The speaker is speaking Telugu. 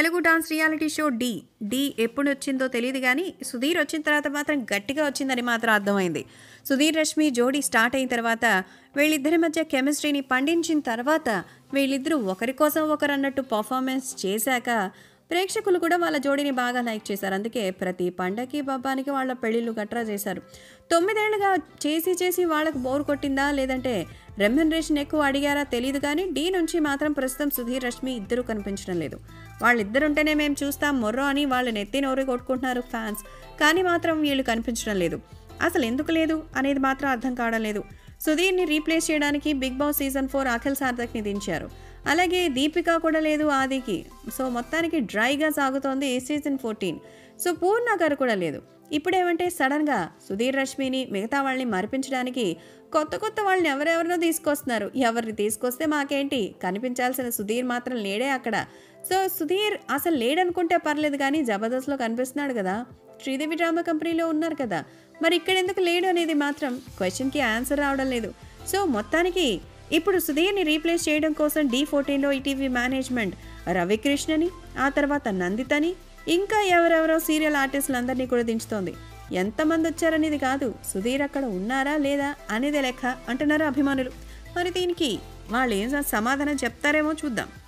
Telugu dance reality show D D ఎప్పుడు వచ్చిందో తెలియదు కానీ సుధీర్ వచ్చిన తర్వాత మాత్రం గట్టిగా వచ్చిందని మాత్రం అర్థమైంది సుధీర్ రష్మి జోడీ స్టార్ట్ అయిన తర్వాత వీళ్ళిద్దరి మధ్య కెమిస్ట్రీని పండించిన తర్వాత వీళ్ళిద్దరూ ఒకరి కోసం ఒకరు అన్నట్టు పర్ఫార్మెన్స్ చేశాక ప్రేక్షకులు కూడా వాళ్ళ జోడీని బాగా లైక్ చేశారు అందుకే ప్రతి పండగకి బబ్బానికి వాళ్ళ పెళ్ళిళ్ళు గట్రా చేశారు తొమ్మిదేళ్లుగా చేసి చేసి వాళ్ళకు బోర్ కొట్టిందా లేదంటే రెమ్యునరేషన్ ఎక్కువ అడిగారా తెలియదు కానీ డీ నుంచి మాత్రం ప్రస్తుతం సుధీర్ రష్మి ఇద్దరు కనిపించడం లేదు వాళ్ళిద్దరుంటేనే మేము చూస్తాం మొర్రో అని వాళ్ళ నెత్తి నోరు కొట్టుకుంటున్నారు ఫ్యాన్స్ కానీ మాత్రం వీళ్ళు కనిపించడం లేదు అసలు ఎందుకు లేదు అనేది మాత్రం అర్థం కావడం లేదు సుధీర్ని రీప్లేస్ చేయడానికి Bigg Boss season four Akhil సార్థక్ని దించారు అలాగే దీపిక కూడా లేదు ఆదికి సో మొత్తానికి డ్రైగా సాగుతోంది సీజన్ ఫోర్టీన్ సో పూర్ణ గారు కూడా లేదు ఇప్పుడేమంటే సడన్గా సుధీర్ రష్మిని మిగతా వాళ్ళని మరిపించడానికి కొత్త కొత్త వాళ్ళని ఎవరెవరినో తీసుకొస్తున్నారు ఎవరిని తీసుకొస్తే మాకేంటి కనిపించాల్సిన సుధీర్ మాత్రం లేడే అక్కడ సో సుధీర్ అసలు లేడనుకుంటే పర్లేదు కానీ జబర్దస్త్లో కనిపిస్తున్నాడు కదా శ్రీదేవి డ్రామా కంపెనీలో ఉన్నారు కదా మరి ఇక్కడ ఎందుకు లేడు అనేది మాత్రం క్వశ్చన్కి ఆన్సర్ రావడం లేదు సో మొత్తానికి ఇప్పుడు సుధీర్ని రీప్లేస్ చేయడం కోసం డి ఫోర్టీన్లో ఈటీవీ మేనేజ్మెంట్ రవికృష్ణని ఆ తర్వాత నందితని ఇంకా ఎవరెవరో సీరియల్ ఆర్టిస్టులందరినీ కూడా దించుతోంది ఎంతమంది వచ్చారనేది కాదు సుధీర్ అక్కడ ఉన్నారా లేదా అనేది లెక్క అంటున్నారు అభిమానులు మరి దీనికి వాళ్ళు ఏం సమాధానం చెప్తారేమో చూద్దాం